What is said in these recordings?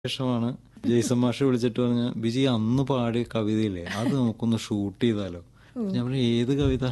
ശേഷമാണ് ജെയ്സൺ മാഷ് വിളിച്ചിട്ട് പറഞ്ഞ ബിജി അന്ന് പാടിയ കവിതയില്ലേ അത് നമുക്കൊന്ന് ഷൂട്ട് ചെയ്താലോ ഞാൻ പറഞ്ഞു ഏത് കവിത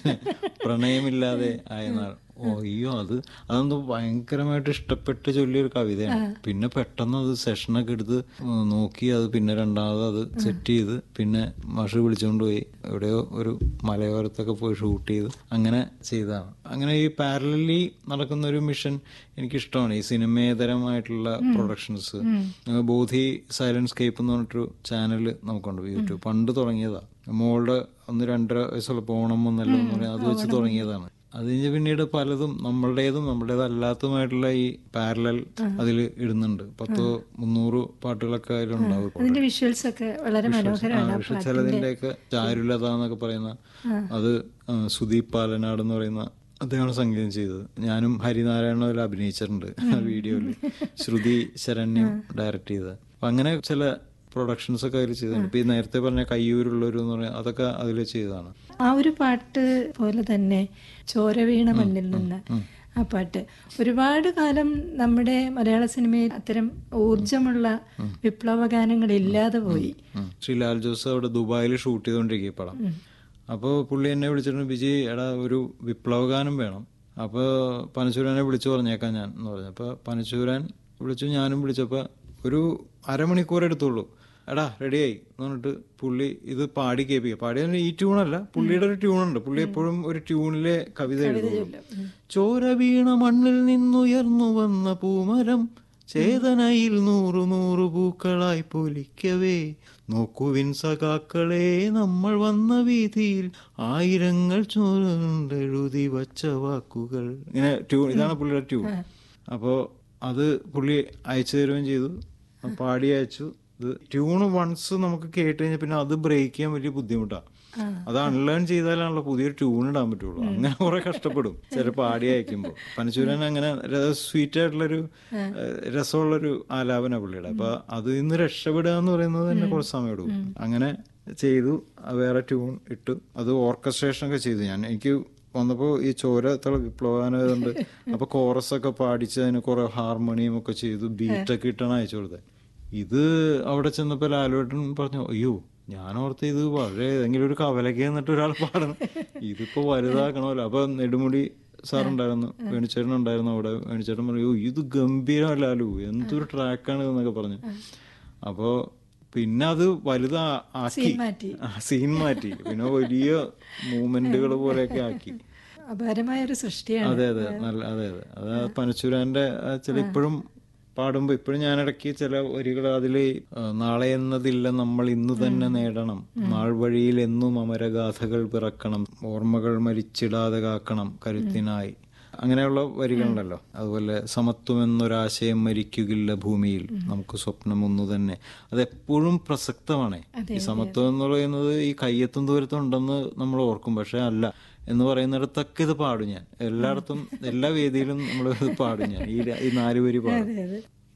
പ്രണയമില്ലാതെ ആയെന്നാൾ ഓ അയ്യോ അത് അതെന്തോ ഭയങ്കരമായിട്ട് ഇഷ്ടപ്പെട്ട് ചൊല്ലിയൊരു കവിതയാണ് പിന്നെ പെട്ടെന്ന് അത് സെഷനൊക്കെ എടുത്ത് നോക്കി അത് പിന്നെ രണ്ടാമത് അത് സെറ്റ് ചെയ്ത് പിന്നെ മാഷ് വിളിച്ചുകൊണ്ട് പോയി എവിടെയോ ഒരു മലയോരത്തൊക്കെ പോയി ഷൂട്ട് ചെയ്ത് അങ്ങനെ ചെയ്തതാണ് അങ്ങനെ ഈ പാരലി നടക്കുന്ന ഒരു മിഷൻ എനിക്കിഷ്ടമാണ് ഈ സിനിമേതരമായിട്ടുള്ള പ്രൊഡക്ഷൻസ് ബോധി സൈലൻസ് കേപ്പ് എന്ന് പറഞ്ഞിട്ടൊരു ചാനൽ നമുക്കുണ്ട് യൂട്യൂബ് പണ്ട് തുടങ്ങിയതാ മോളുടെ ഒന്ന് രണ്ടര വയസ്സുള്ള ഓണം ഒന്നല്ലോ എന്ന് പറയാം അത് വെച്ച് തുടങ്ങിയതാണ് അത് കഴിഞ്ഞ് പിന്നീട് പലതും നമ്മളുടേതും നമ്മുടേതല്ലാത്തതുമായിട്ടുള്ള ഈ പാരലൽ അതിൽ ഇടുന്നുണ്ട് പത്തോ മുന്നൂറ് പാട്ടുകളൊക്കെ അതിലുണ്ടാവും ഇപ്പോൾ. അതിന്റെ വിഷ്വൽസ് ഒക്കെ വളരെ മനോഹരമാണ് ആ പക്ഷെ ചിലതിന്റെയൊക്കെ ചാരുലത എന്നൊക്കെ പറയുന്ന അത് ആ, സുദീപ് പാലനാട് എന്ന് പറയുന്ന അദ്ദേഹമാണ് സംഗീതം ചെയ്തത് ഞാനും ഹരിനാരായണ അതിൽ അഭിനയിച്ചിട്ടുണ്ട് ആ വീഡിയോയിൽ ശ്രുതി ശരണ്യം ഡയറക്ട് ചെയ്തത് അപ്പൊ അങ്ങനെ ചില പ്രൊഡക്ഷൻസ് ഒക്കെ അതിൽ ചെയ്തിട്ടുണ്ട് ഇപ്പൊ ഈ നേരത്തെ പറഞ്ഞ കയ്യൂരുള്ളൊരു എന്ന് പറയുന്നത് അതൊക്കെ അതിൽ ചെയ്തതാണ് ആ ഒരു പാട്ട് പോലെ തന്നെ ചോരവീണ മണ്ണിൽ നിന്ന് ആ പാട്ട് ഒരുപാട് കാലം നമ്മുടെ മലയാള സിനിമയിൽ അത്തരം ഊർജമുള്ള വിപ്ലവ ഗാനങ്ങൾ ഇല്ലാതെ പോയി ഉം. ശ്രീ ലാൽ ജോസ് അവിടെ ദുബായിൽ ഷൂട്ട് ചെയ്തുകൊണ്ടിരിക്കുക ഈ പടം അപ്പോൾ പുള്ളി എന്നെ വിളിച്ചിട്ടുണ്ട് വിജയ് എടാ ഒരു വിപ്ലവഗാനം വേണം അപ്പോൾ പനശൂരനെ വിളിച്ചു പറഞ്ഞേക്കാം ഞാൻ എന്ന് പറഞ്ഞു അപ്പോൾ പനശൂരൻ വിളിച്ചു ഞാനും വിളിച്ചപ്പോൾ ഒരു അരമണിക്കൂർ എടുത്തുള്ളൂ എടാ റെഡിയായി എന്ന് പറഞ്ഞിട്ട് പുള്ളി ഇത് പാടി കേൾപ്പിക്കുക പാടി പറഞ്ഞാൽ ഈ ട്യൂണല്ല പുള്ളിയുടെ ഒരു ട്യൂണുണ്ട് പുള്ളി എപ്പോഴും ഒരു ട്യൂണിലെ കവിത എഴുതുള്ളൂ ചോര വീണ മണ്ണിൽ നിന്നുയർന്നു വന്ന പൂമരം ചേതനയിൽ നൂറു നൂറു പൂക്കളായി പൊലിക്കവേ നോക്കുവിൻ സഖാക്കളെ നമ്മൾ വന്ന വീതിയിൽ ആയിരങ്ങൾ ചോരെഴുതി വച്ച വാക്കുകൾ ഇങ്ങനെ ട്യൂൺ ഇതാണ് പുള്ളിയുടെ ട്യൂൺ അപ്പോൾ അത് പുള്ളി അയച്ചു തരുകയും ചെയ്തു പാടി അയച്ചു ഇത് ട്യൂൺ വൺസ് നമുക്ക് കേട്ട് കഴിഞ്ഞാൽ പിന്നെ അത് ബ്രേക്ക് ചെയ്യാൻ വലിയ ബുദ്ധിമുട്ടാണ് അത് അൺലേൺ ചെയ്താലാണല്ലോ പുതിയൊരു ട്യൂൺ ഇടാൻ പറ്റുള്ളൂ അങ്ങനെ കുറെ കഷ്ടപ്പെടും ചില പാടി അയക്കുമ്പോൾ പനശൂരൻ അങ്ങനെ സ്വീറ്റ് ആയിട്ടുള്ളൊരു ഏഹ്, രസമുള്ളൊരു ആലാപന പുള്ളിയുടെ അപ്പൊ അത് ഇന്ന് രക്ഷപ്പെടുക എന്ന് പറയുന്നത് തന്നെ കുറച്ച് സമയം എടുക്കും അങ്ങനെ ചെയ്തു അത് വേറെ ട്യൂൺ ഇട്ടു അത് ഓർക്കസ്ട്രേഷൻ ഒക്കെ ചെയ്തു ഞാൻ എനിക്ക് വന്നപ്പോൾ ഈ ചോരത്തുള്ള വിപ്ലവാനായതുകൊണ്ട് അപ്പൊ കോറസ് ഒക്കെ പാടിച്ച് അതിന് കുറെ ഹാർമോണിയം ഒക്കെ ചെയ്തു ബീറ്റൊക്കെ ഇട്ടാണ് അയച്ചു കൊടുത്തത് ഇത് അവിടെ ചെന്നപ്പോൾ ലാലുവേട്ടൻ പറഞ്ഞു അയ്യോ ഞാൻ ഓർത്ത് ഇത് വളരെ ഏതെങ്കിലും ഒരു കവലയ്ക്ക് എന്നിട്ട് ഒരാൾ പാടണം ഇതിപ്പോ വലുതാക്കണമല്ലോ അപ്പൊ നെടുമുടി സാർ ഉണ്ടായിരുന്നു വേണിച്ചേട്ടൻ ഉണ്ടായിരുന്നു അവിടെ വേണിച്ചേട്ടൻ പറഞ്ഞു "അയ്യോ, ഇത് ഗംഭീരം ലാലു എന്തൊരു ട്രാക്കാണ് എന്നൊക്കെ പറഞ്ഞു അപ്പോ പിന്നെ അത് വലുതാ ആക്കി മാറ്റി. ആ, സീൻ മാറ്റി പിന്നെ വലിയ മൂവ്മെന്റുകൾ പോലെയൊക്കെ ആക്കി അപാരമായ ഒരു സൃഷ്ടിയാണ് അതെ അതെ നല്ല അതെ അതെ അത് ആ പനച്ചൂരാന്റെ ആ ചില ഇപ്പോഴും പാടുമ്പോ ഇപ്പോഴും ഞാൻ ഇടയ്ക്ക് ചില വരികൾ അതില് ആ, നാളെ എന്നതില്ല നമ്മൾ ഇന്ന് തന്നെ നേടണം നാൾ വഴിയിൽ എന്നും അമരഗാഥകൾ പിറക്കണം ഓർമ്മകൾ മരിച്ചിടാതെ കാക്കണം കരുത്തിനായി അങ്ങനെയുള്ള വരികളുണ്ടല്ലോ അതുപോലെ സമത്വം എന്നൊരാശയം മരിക്കുകില്ല ഭൂമിയിൽ നമുക്ക് സ്വപ്നം ഒന്നു തന്നെ അത് എപ്പോഴും പ്രസക്തമാണ് ഈ സമത്വം എന്ന് പറയുന്നത് ഈ കയ്യെത്തും ദൂരത്തും ഉണ്ടെന്ന് നമ്മൾ ഓർക്കും പക്ഷെ അല്ല എന്ന് പറയുന്നിടത്തൊക്കെ ഇത് പാടും ഞാൻ എല്ലായിടത്തും എല്ലാ വേദിയിലും നമ്മൾ ഇത് പാടും ഞാൻ ഈ ര- ഈ നാല് വരി പാടും